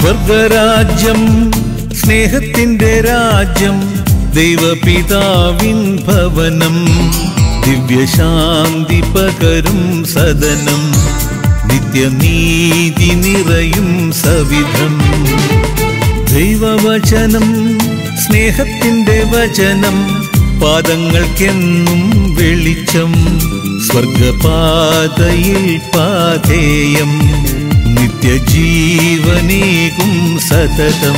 സ്വർഗരാജ്യം സ്നേഹത്തിന്റെ രാജ്യം ദൈവപിതാവിൻ ഭവനം ദിവ്യശാന്തി പകരും സദനം നിത്യനീതി നിറയും സവിധം ദൈവവചനം സ്നേഹത്തിന്റെ വചനം പാദങ്ങൾക്കെന്നും വെളിച്ചം സ്വർഗപാതയിൽ പാതേയം നിത്യജീവനേകും സതതം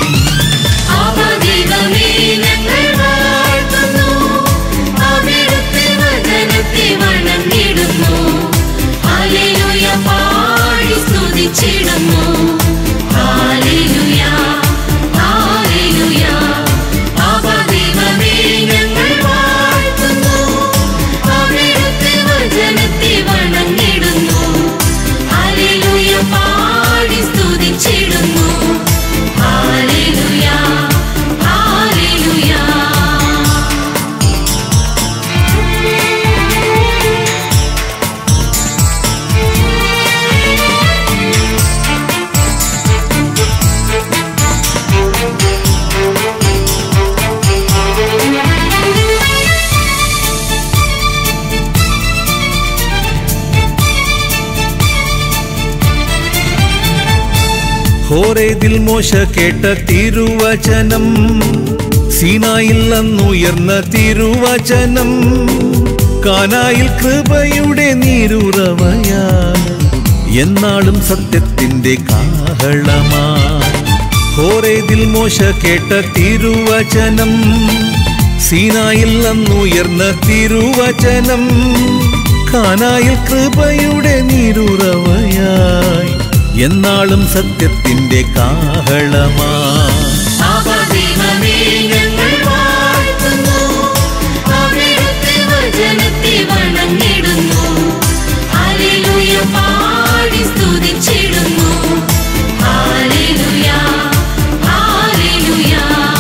ആവാദൈവമേ ഞങ്ങൾ വാഴ്ത്തുന്നു അവിടുത്തെ വചനത്തെ വണങ്ങിടുന്നു ഹല്ലേലൂയ പാടി സ്തുതിച്ചിടുന്നു ഹല്ലേലൂയ ഹല്ലേലൂയ ആവാദൈവമേ ഞങ്ങൾ വാഴ്ത്തുന്നു അവിടുത്തെ വചനത്തെ വണങ്ങിടുന്നു ഹല്ലേലൂയ പാടി സ്തുതിച്ചിടുന്നു ഹല്ലേലൂയ ഹല്ലേലൂയ ഹോറേതിൽ മോശ കേട്ട തിരുവചനം സീനായിൽ അന്നുയർന്ന തിരുവചനം കാനായിൽ കൃപയുടെ നീരുറവയാ എന്നാളും സത്യത്തിന്റെ കാഹളമാ ഹോറേതിൽ മോശ കേട്ട തിരുവചനം സീനായിൽ അന്നുയർന്ന തിരുവചനം കാനായിൽ കൃപയുടെ നീരുറവയായി എന്നാളും സത്യത്തിന്റെ കാഹളമാ ആവാദൈവമേ ഞങ്ങൾ വാഴ്ത്തുന്നു അവിടുത്തെ വചനത്തെ വണങ്ങിടുന്നു ഹല്ലേലൂയ പാടി സ്തുതിച്ചിടുന്നു ഹല്ലേലൂയ ഹല്ലേലൂയ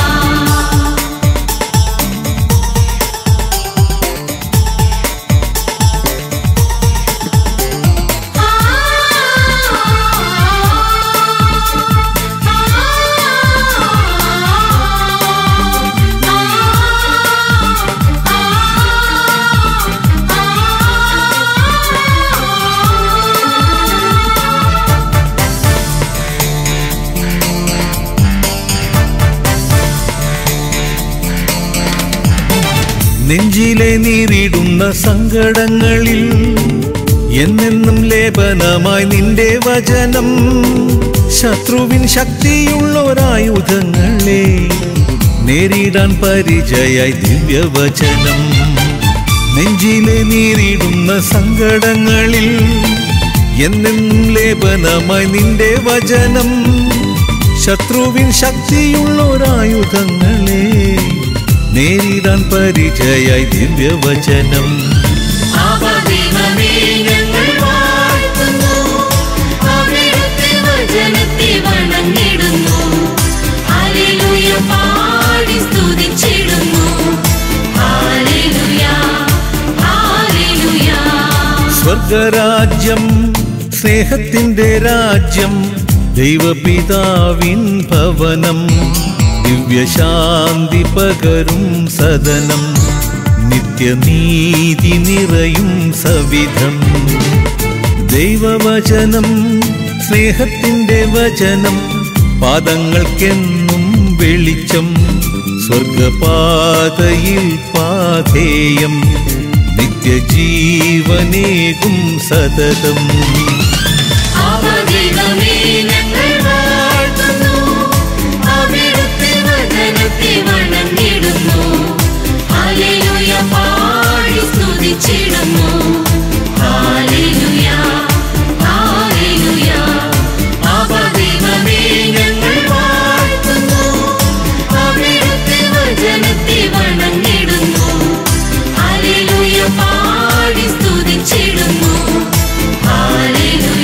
നെഞ്ചിലെ നീറിടുന്ന സങ്കടങ്ങളിൽ എന്നെന്നും ലേപനമായി നിന്റെ വചനം ശത്രുവിൻ ശക്തിയുള്ളൊരായുധങ്ങളെ നേരിടാൻ പരിചയായി ദിവ്യവചനം നെഞ്ചിലെ നീറിടുന്ന സങ്കടങ്ങളിൽ എന്നെന്നും ലേപനമായി നിന്റെ വചനം ശത്രുവിൻ ശക്തിയുള്ളൊരായുധങ്ങളെ നേരിടാൻ പരിചയായി ദിവ്യവചനം ആവാദൈവമേ ഞങ്ങൾ വാഴ്ത്തുന്നു അവിടുത്തെ വചനത്തെ വണങ്ങിടുന്നു ഹല്ലേലൂയ പാടി സ്തുതിച്ചിടുന്നു ഹല്ലേലൂയ ഹല്ലേലൂയ സ്വർഗരാജ്യം സ്നേഹത്തിന്റെ രാജ്യം ദൈവപിതാവിൻ ഭവനം ദിവ്യശാന്തി പകരും സദനം നിത്യനീതി നിറയും സവിധം ദൈവവചനം സ്നേഹത്തിന്റെ വചനം പാദങ്ങൾക്കെന്നും വെളിച്ചം സ്വർഗപാതയിൽ പാതേയം നിത്യജീവനേകും സതതം ആവാദൈവമേ ഞങ്ങൾ വാഴ്ത്തുന്നു അവിടുത്തെ വചനത്തെ വണങ്ങിടുന്നു ഹല്ലേലൂയ പാടി സ്തുതിച്ചിടുന്നു ഹല്ലേലൂയ ഹല്ലേലൂയ ആവാദൈവമേ ഞങ്ങൾ വാഴ്ത്തുന്നു അവിടുത്തെ വചനത്തെ വണങ്ങിടുന്നു ഹല്ലേലൂയ പാടി സ്തുതിച്ചിടുന്നു ഹല്ലേലൂയ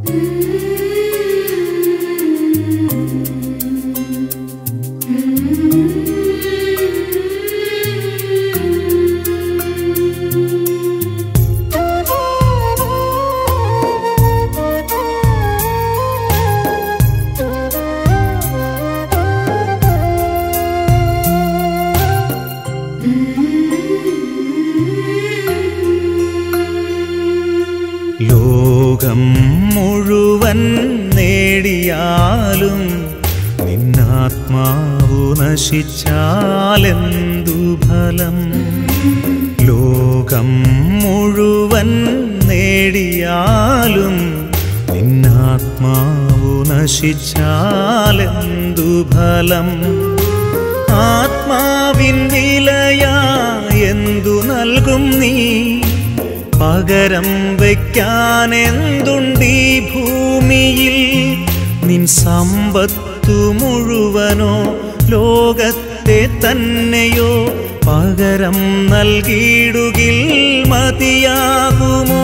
ലോകം മുഴുവൻ നേടിയാലും നിന്നാത്മാവു നശിച്ചാലെന്തു ഫലം ലോകം മുഴുവൻ നേടിയാലും നിന്നാത്മാവു നശിച്ചാലെന്തു ഫലം ആത്മാവിൻ വിലയാ എന്തു നൽകും നീ പകരം വയ്ക്കാൻ എന്തുണ്ടീ ഭൂമിയിൽ നിൻ സമ്പത്തു മുഴുവനോ ലോകത്തെ തന്നെയോ പകരം നൽകിയിടുകിൽ മതിയാകുമോ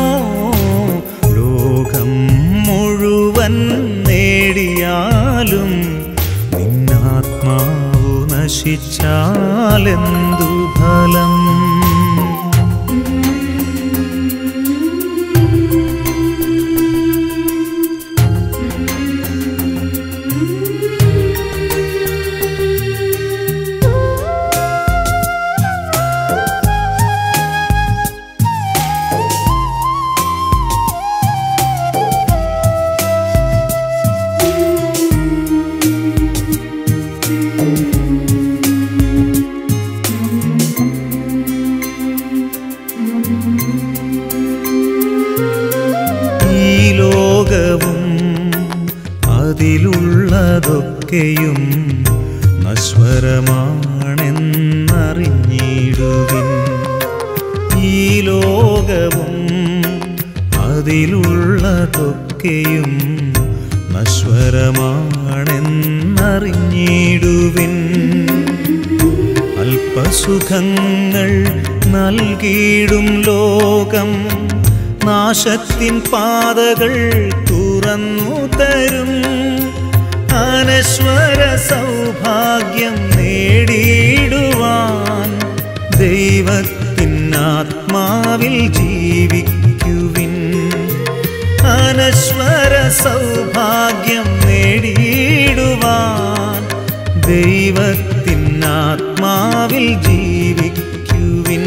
ലോകം മുഴുവൻ നേടിയാലും നിന്നാത്മാവു നശിച്ചാലെന്തു ഫലം ഈ ലോകവും അതിലുള്ളതൊക്കെയും നശ്വരമാണെന്നറിഞ്ഞിടുവിൻ ഈ ലോകവും അതിലുള്ളതൊക്കെയും നശ്വരമാണെന്നറിഞ്ഞിടുവിൻ അല്പസുഖങ്ങൾ നൽകിയിടും ലോകം നാശത്തിൻ പാതകൾ തുറന്നു തരും അനശ്വര സൗഭാഗ്യം നേടിയിടുവാൻ ദൈവത്തിൻ ആത്മാവിൽ ജീവിക്കുവിൻ അനശ്വര സൗഭാഗ്യം നേടിയിടുവാൻ ദൈവത്തിൻ ആത്മാവിൽ ജീവിക്കുവിൻ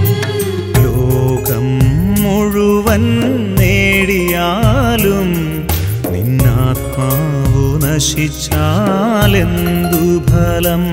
ലോകം മുഴുവൻ നേടിയാലും നിന്നാത്മാവു നശിച്ചാലെന്തു ഫലം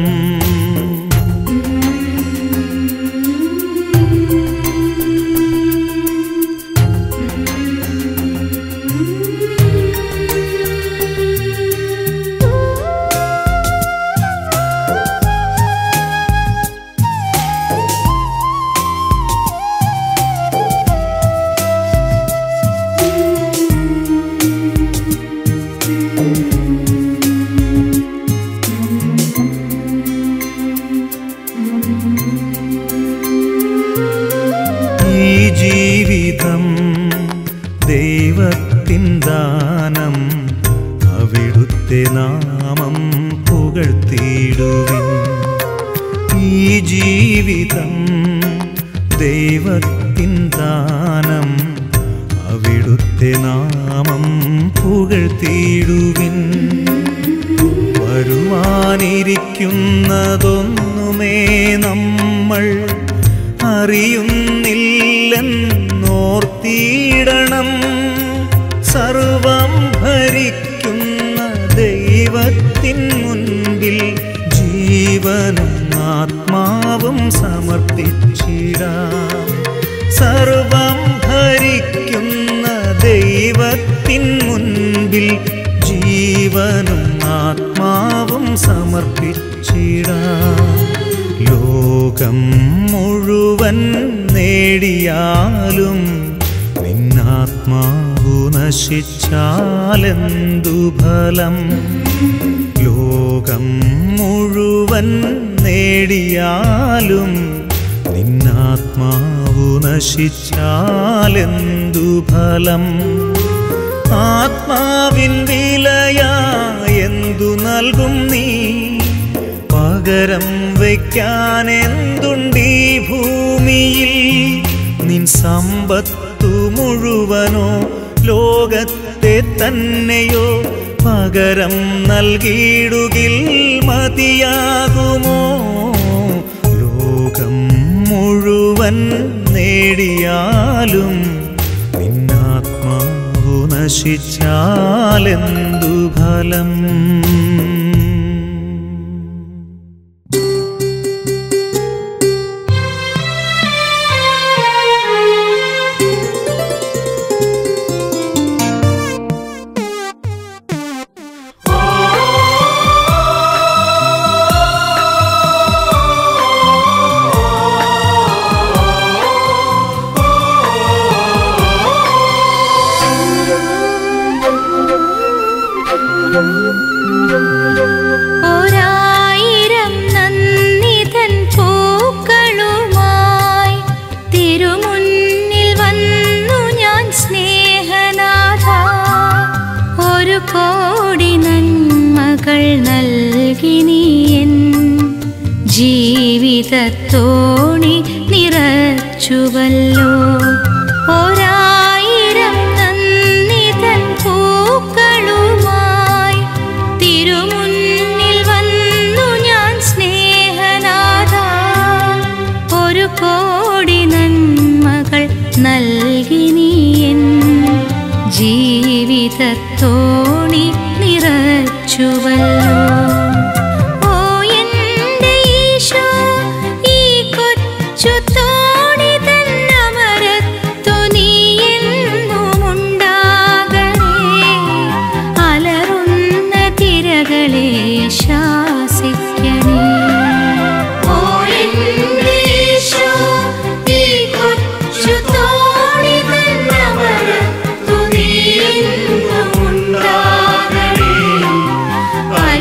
ഈ ജീവിതം ദൈവത്തിൻ ദാനം അവിടുത്തെ നാമം പുകഴ്ത്തിയിടുവിൻ ഈ ജീവിതം ദൈവത്തിൻ ദാനം അവിടുത്തെ നാമം പുകഴ്ത്തിയിടുവിൻ വരുവാനിരിക്കുന്നതൊന്നുമേ നമ്മൾ അറിയുന്നില്ലെന്നോർത്തിയിടണം സർവം ഭരിക്കുന്ന ദൈവത്തിൻ മുൻപിൽ ജീവനും ആത്മാവും സമർപ്പിച്ചിടാം സർവം ഭരിക്കുന്ന ദൈവത്തിൻ മുൻപിൽ ജീവനും ആത്മാവും സമർപ്പിച്ചിടാം ലോകം മുഴുവൻ നേടിയാലും നിന്നാത്മാവു നശിച്ചാലെന്തു ഫലം ലോകം മുഴുവൻ നേടിയാലും നിന്നാത്മാവു നശിച്ചാലെന്തു ഫലം ആത്മാവിൻ വിലയാ എന്തു നൽകും നീ പകരം വയ്ക്കാൻ എന്തുണ്ടീ ഭൂമിയിൽ നിൻ സമ്പത്തു മുഴുവനോ ലോകത്തെ തന്നെയോ പകരം നൽകിയിടുകിൽ മതിയാകുമോ ലോകം മുഴുവൻ നേടിയാലും നിന്നാത്മാവു നശിച്ചാലെന്തു ഫലം ഒരായിരം നന്ദിതൻ പൂക്കളുമായി തിരുമുന്നിൽ വന്നു ഞാൻ സ്നേഹനാഥ ഒരു കോടി നന്മകൾ നൽകി നീ എൻ ജീവിതത്തോണി നിറച്ചുവല്ലോ ഒരായിരം നന്ദിതൻ പൂക്കളുമായി തിരുമുന്നിൽ വന്നു ഞാൻ സ്നേഹനാഥ ഒരു കോടി നന്മകൾ നൽകി നീ എൻ ജീവിതത്തോണി നിറച്ചുവല്ലോ ഓ എൻ്റെ ഈശോ ഈ കൊച്ചു തോണി തന്നമരത്തു നീ എന്നും ഉണ്ടാകണേ അലറുന്ന തിരകളെ ശാസിക്കണേ ഓ എൻ്റെ ഈശോ ഈ കൊച്ചു തോണി തന്നമരത്തു നീ എന്നും ഉണ്ടാകണേ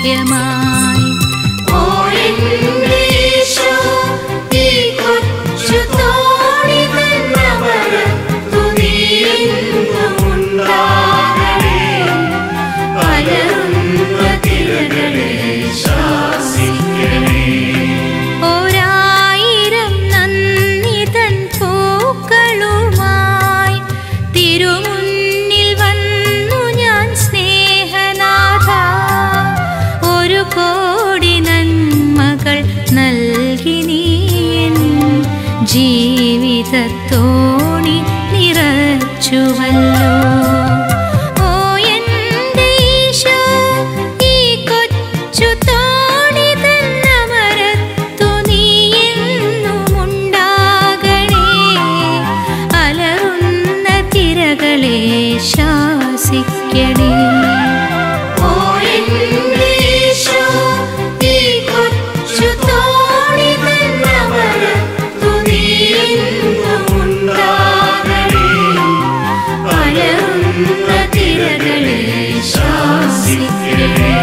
ദിവ്യമായി ഓ എന്റെ ഈശോ, ഈ കൊച്ചു തോണി തന്നമരത്തു നീ എന്നും ഉണ്ടാകണേ. അലറുന്ന തിരകളെ ശാസിക്കണേ ഒരായിരം നന്ദി തൻ പൂക്കളുമായി തിരുമുന്നിൽ വന്നു ഞാൻ സ്നേഹനാഥ ഒരു കോടി നന്മകൾ നൽകി നീ എൻ ജീവിതത്തോണി നിറച്ചുവല്ലോ ഓ എൻ്റെ ഈശോ ഈ കൊച്ചു തോണി തന്നമരത്തു നീ എന്നും ഉണ്ടാകണേ അലറുന്ന തിരകളെ ശാസിക്കണേ ഓ എന്റെ ഈശോ, ഈ കൊച്ചു തോണി തന്നമരത്തു നീ എന്നും ഉണ്ടാകണേ. അലറുന്ന തിരകളെ ശാസിക്കണേ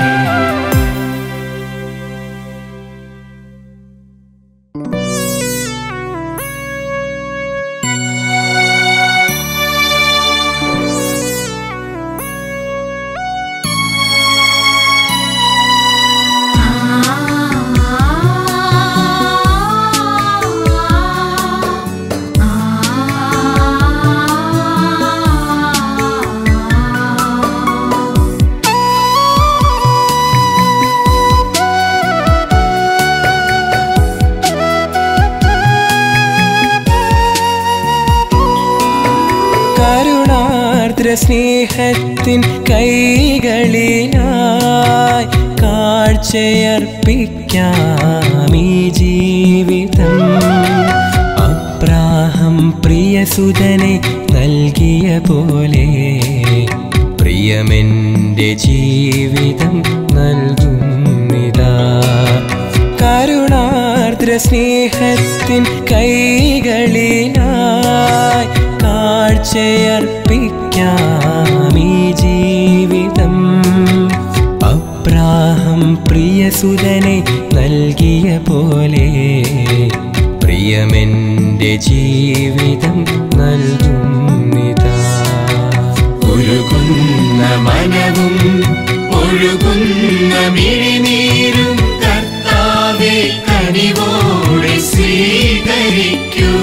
കരുണാർദ്ര സ്നേഹത്തിൻ കൈകളിലായി കാഴ്ചയർപ്പിക്കാം ഈ ജീവിതം അബ്രാഹം പ്രിയസുതനെ നൽകിയ പോലെ പ്രിയമെൻ്റെ ജീവിതം നൽകുന്നിതാ കരുണാർദ്ര സ്നേഹത്തിൻ കൈകളിലായി കാഴ്ചയർപ്പിക്കാം ഈ ജീവിതം അബ്രാഹം പ്രിയസുതനെ നൽകിയ പോലെ പ്രിയമെൻ്റെ ജീവിതം നൽകുന്നിതാ ഒഴുകുന്ന മനവും ഒഴുകുന്ന മിഴിനീരും കർത്താവെ കനിവോടെ സ്വീകരിക്കൂ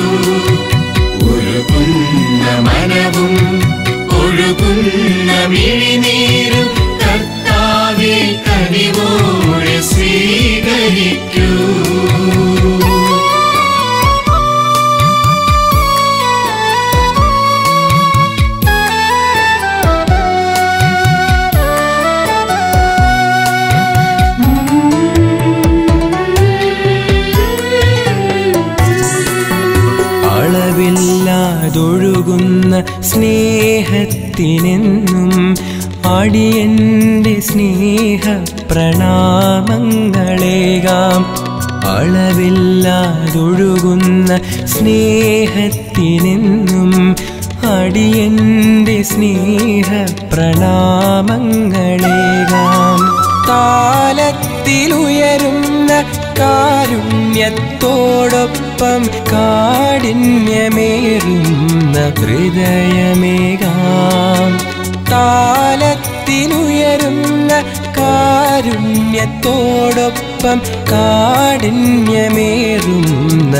ഒഴുകുന്ന മനവും ഒഴുകുന്ന മിഴിനീരും കർത്താവെ കനിവോടെ സ്വീകരിക്കൂ അളവില്ലാതൊഴുകുന്ന സ്നേഹത്തിനെന്നും അടിയന്റെ സ്നേഹ പ്രണാമങ്ങളേകാം അളവില്ലാതൊഴുകുന്ന സ്നേഹത്തിനെന്നും അടിയന്റെ സ്നേഹ പ്രണാമങ്ങളേകാം താലത്തിലുയരുന്ന കാരുണ്യത്തോടൊപ്പം കാഠിന്യമേറുന്ന ഹൃദയമേകാം താലത്തിലുയരുന്ന കാരുണ്യത്തോടൊപ്പം കാഠിന്യമേറുന്ന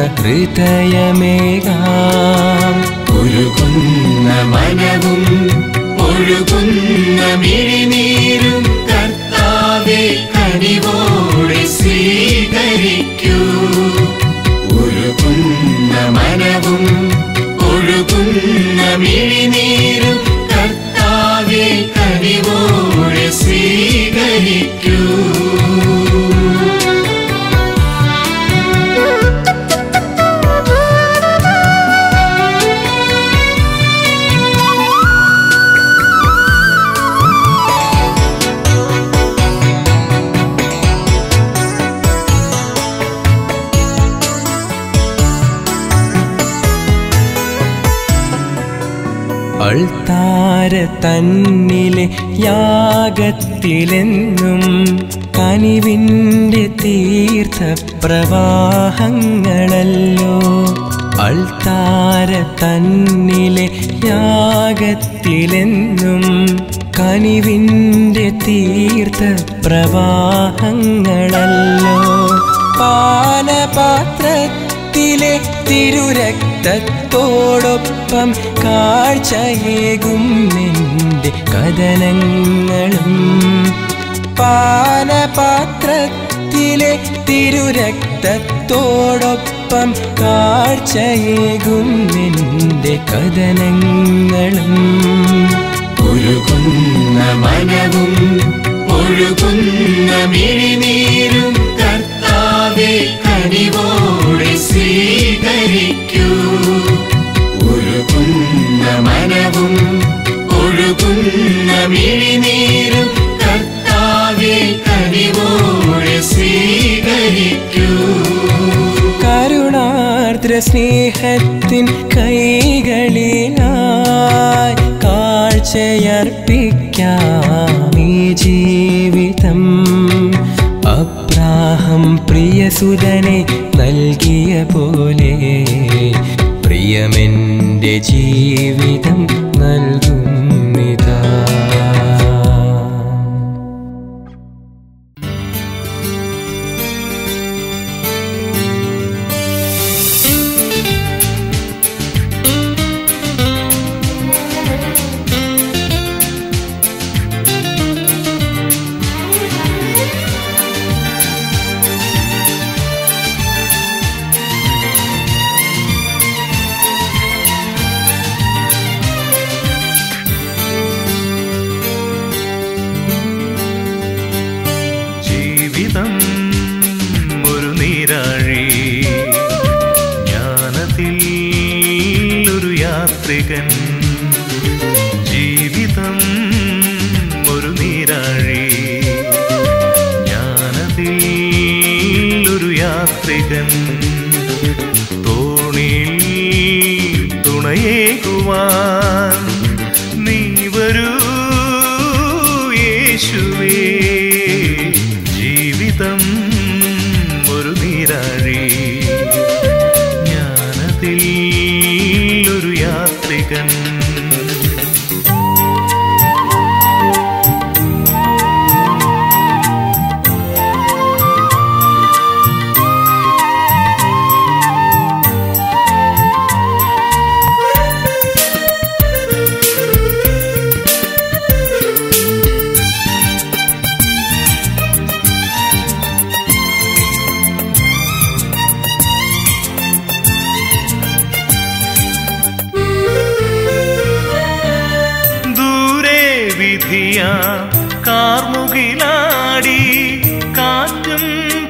ഹൃദയമേകാം ഒഴുകുന്ന മനവും ഒഴുകുന്ന മിഴിനീരും കർത്താവെ കനിവോടെ സ്വീകരിക്കൂ ഒഴുകുന്ന മനവും ഒഴുകുന്ന മിഴിനീരും കർത്താവെ കനിവോടെ സ്വീകരിക്കൂ അൾത്താര തന്നിലെ യാഗത്തിലെന്നും കനിവിൻ്റെ തീർത്ഥപ്രവാഹങ്ങളല്ലോ അൾത്താര തന്നിലെ യാഗത്തിലെന്നും കനിവിൻ്റെ തീർത്ഥപ്രവാഹങ്ങളല്ലോ പാനപാത്രത്തിലെ തിരുരക്തത്തോടൊപ്പം കാഴ്ചയേകും നിന്റെ കഥനങ്ങളും പാനപാത്രത്തിലെ തിരുരക്തത്തോടൊപ്പം കാഴ്ചയേകും നിന്റെ കഥനങ്ങളും ഉരുകുന്ന മനവും ഒഴുകുന്ന മിഴിനീരും കർത്താവെ കനിവോടെ സ്വീകരിക്കൂ ഉരുകുന്ന മനവും ഒഴുകുന്ന മിഴിനീരും കർത്താവെ കനിവോടെ സ്വീകരിക്കൂ കരുണാർദ്ര സ്നേഹത്തിൻ കൈകളിലായി കാഴ്ചയർപ്പിക്കാം ഈ ജീവിതം അബ്രാഹം പ്രിയസുതനെ നൽകിയ പോലെ പ്രിയമെൻ്റെ ജീവിതം നൽകുന്നിതാ ജീവിതം ഒരു നീരാഴി ജ്ഞാനത്തിൽ ഒരു യാത്രികൻ ജീവിതം ഒരു നീരാഴി ജ്ഞാനത്തിൽ ഒരു യാത്രികൻ തോണിയിൽ തുണയേകുവാൻ നീ വരൂ യേശുവേ ജീവിതം ഒരു നീരാഴി ജ്ഞാനത്തിൽ ഒരു യാത്രികൻ ദൂരെ വിധിയ കാർമുകിലാടി കാറ്റും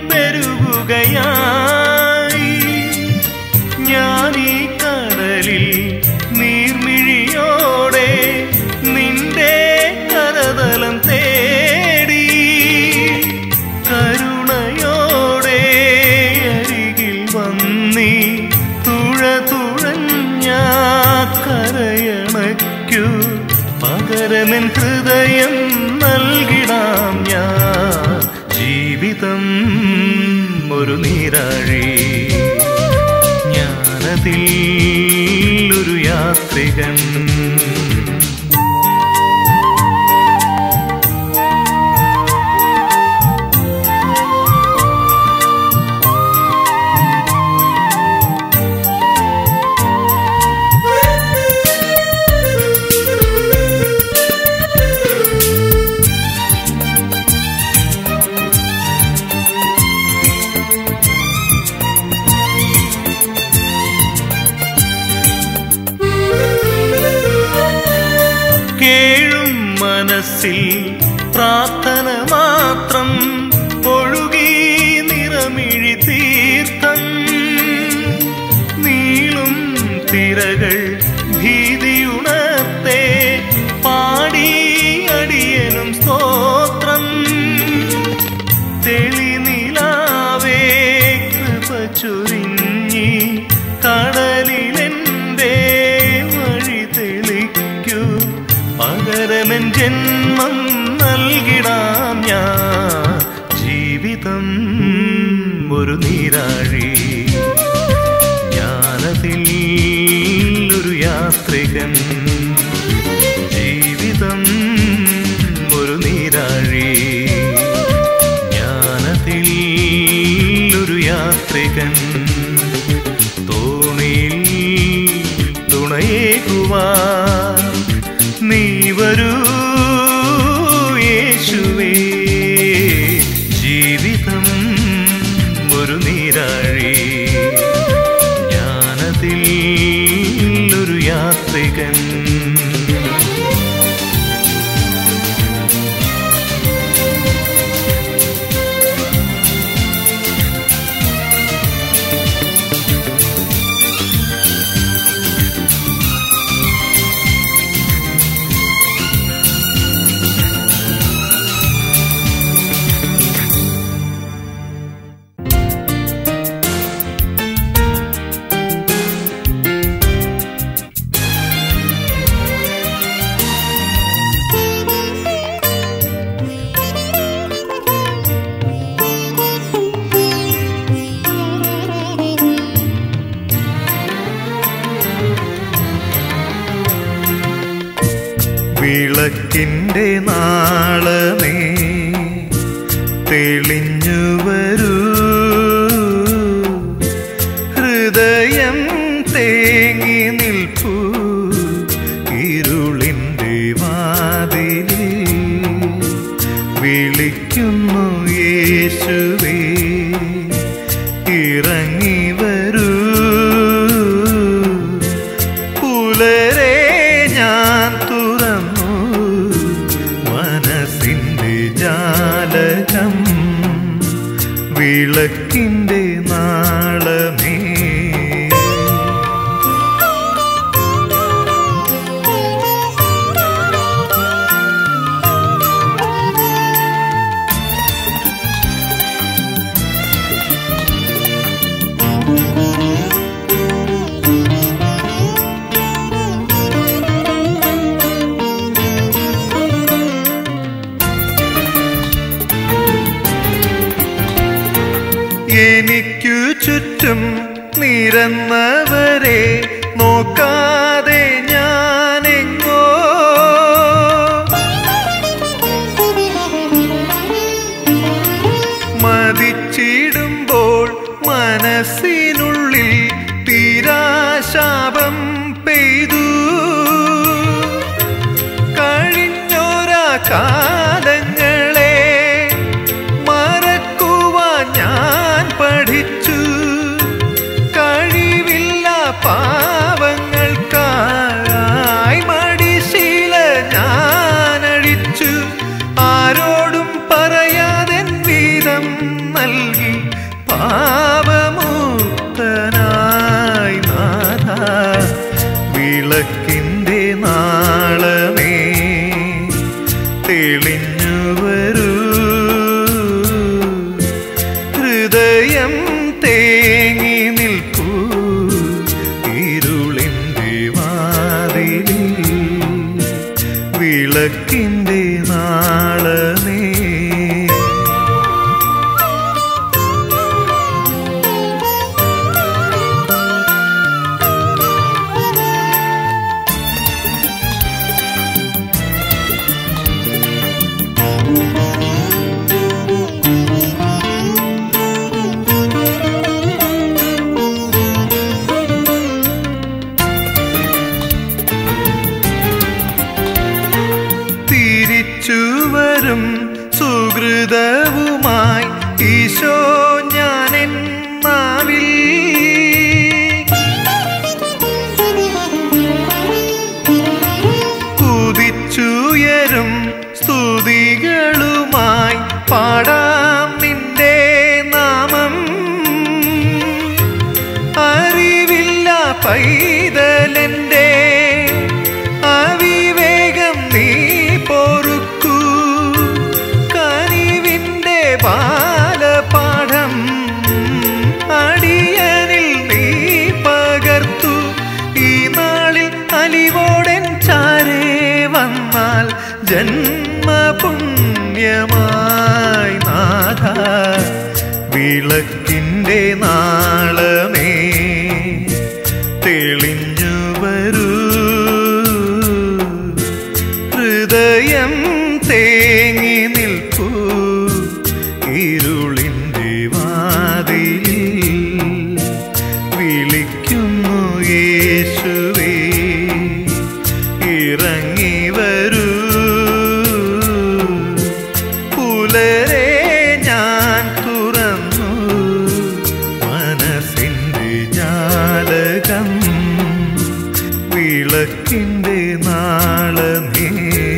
പെരുകുകയായി ഞാനീ കടലിൽ നീർമിഴിയോടെ നിന്റെ കരതലം തേടി കരുണയോടെ അരികിൽ വന്നി തുഴ തുഴഞ്ഞ കരയണയ്ക്കു പകരമെൻ ഹൃദയം നൽകിടാം ഞാൻ ജീവിതം ഒരു നീരാഴി ജ്ഞാനത്തിൽ ഒരു യാത്രികൻ കേഴും മനസ്സിൽ പ്രാർത്ഥന മാത്രം ഒഴുകി നിറമിഴി തീർത്ഥം നീളും തിരകൾ ഭീതിയുണർത്തേ പാടി അടിയനും സ്തോത്രം തെളിനിലാവേ കൃപ ചൊരിഞ്ഞി കടലിലെന്റെ വഴി തെളിക്കൂ ജന്മം നൽകിടാം ഞാൻ ജീവിതം ഒരു നീരാഴി ജ്ഞാനത്തിൽ ഒരു യാത്രികൻ ജീവിതം ഒരു നീരാഴി ജ്ഞാനത്തിൽ ഒരു യാത്രികൻ തോണിയിൽ തുണയേകുവാൻ നീ വരൂ യേശുവേ ജീവിതം ഒരു നീരാഴി ജ്ഞാനത്തിൽ ഒരു യാത്രികൻ വിളക്കിൻ്റെ നാളമേ തെളിഞ്ഞു വരൂ ഹൃദയം തേങ്ങി നിൽപ്പൂ ഇരുളിൻ്റെ വാതിലിൽ വിളിക്കുന്നു യേശുവേ ഇറങ്ങി വരൂ പുലരെ ഞാൻ തുറന്നു മനസ്സിൻ്റെ ജാലകം വിളക്കിൻ്റെ നാളമേ എനിക്കു ചുറ്റും നിരന്നവരെ നോക്കാതെ ഞാനെങ്ങോ മതിച്ചിടുമ്പോൾ മനസ്സിനുള്ളിൽ തീരാശാപം പെയ്തു കഴിഞ്ഞോരാ കാലങ്ങളെ മറക്കുവാൻ ഞാൻ പഠിച്ചു കഴിവില്ല പാവങ്ങൾക്കായി മടിശീല ഞാനഴിച്ചു ആരോടും പറയാതെ വീതം നൽകി പാവമുക്തനായി നാഥ വിളക്കിൻ്റെ നാളമേ തെളിഞ്ഞു വരൂ ഹൃദയം തേങ്ങി നിൽക്കൂ ഇരുളിൻ്റെ വാതിലിൽ വിളക്കിൻ്റെ നാളമേ തിരിച്ചു വരും സുഹൃതവുമായി ഈശോ ഞാനെൻ നാവിൽ കുതിച്ചുയരും സ്തുതികളുമായി പാടാം നിന്റെ നാമം അറിവില്ല പൈതലെന്റെ അവിവേകം നീ പൊറുക്കൂ കനിവിൻ്റെ ബാലപാഠം അടിയനിൽ ജന്മപുണ്യമായി നാഥ വിളക്കിൻ്റെ നാളമേ തെളിഞ്ഞു വരൂ ഹൃദയം തേങ്ങി നിൽപ്പൂ ഇരുളിൻ്റെ വാതിലിൽ വിളിക്കുന്നു യേശുവേ ഇറങ്ങി വരൂ പുലരെ ഞാൻ തുറന്നു മനസ്സിൻ്റെ ജാലകം വിളക്കിൻ്റെ നാളമേ